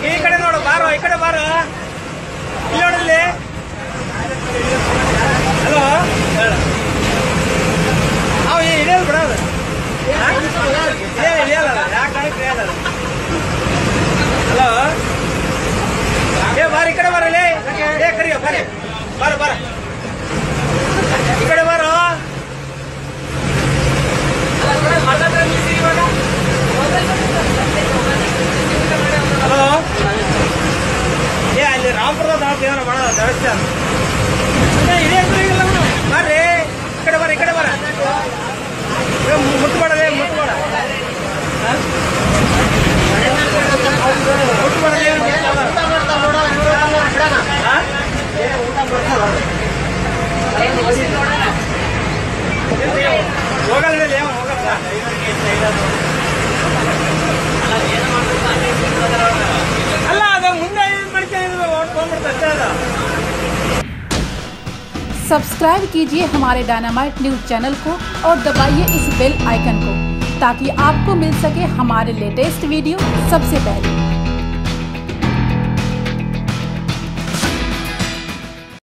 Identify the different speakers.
Speaker 1: ಈ ಕಡೆ ನೋಡು ಬಾರೋ ಈ ಕಡೆ ಬಾರೋ ಇಲ್ಲಿ ನೋಡಲ್ಲಿ ಹಲೋ ಅವ ಇಳಿಯಲ್ಲ ಬಿಡ ಅದು ಇಳಿಯಲ್ಲ ಇಳಿಯಲ್ಲ ಯಾಕೆ ಕಾಣಕ್ಕೆ ಇಳಿಯಲ್ಲ ಅದು ಹಲೋ ಏ ಬಾರ ಈ ಕಡೆ ಬರಲಿ ಏ ಕರಿಯೋ ಬರೀ ಬಾರ ಬಾರ ಈ ಕಡೆ ಬಾರೋ ಹಲೋ ಏ ಅಲ್ಲಿ ರಾಮಪುರದ ದಾವತ್ ಏನೋ ಮಾಡೋಣ ದೇವಸ್ಥಾನ ಏ, ಇದೇ ಅಂದ್ರು ಈಗಿಲ್ಲ ಅವ್ನು. ಬರ್ರಿ ಈ ಕಡೆ ಬರ ಈ ಕಡೆ ಬರ ಏ, ಮು- ಮುಟ್ಬೇಡಲೇ ಮುಟ್ಬೇಡ ಹಾ? ಮುಟ್ಬೇಡಲೇ, ಮುಟ್ಬೇಡ. ಹಾ? ಹೋಗಲ್ಲ ನಡಿ, ಏನ್ ಹೋಗಲ್ಲ ಅಲ್ಲ ಅದು ಮುಂದೆ ಏನ್ ಮಾಡ್ಕೊಂಡು ಹೊಡ್ಕೊಂಡ್ಬಿಡ್ತು ಅಷ್ಟೇ ಅದು
Speaker 2: सब्सक्राइब कीजिए हमारे डायनामाइट न्यूज चैनल को और दबाइए इस बेल आइकन को ताकि आपको मिल सके हमारे लेटेस्ट वीडियो सबसे पहले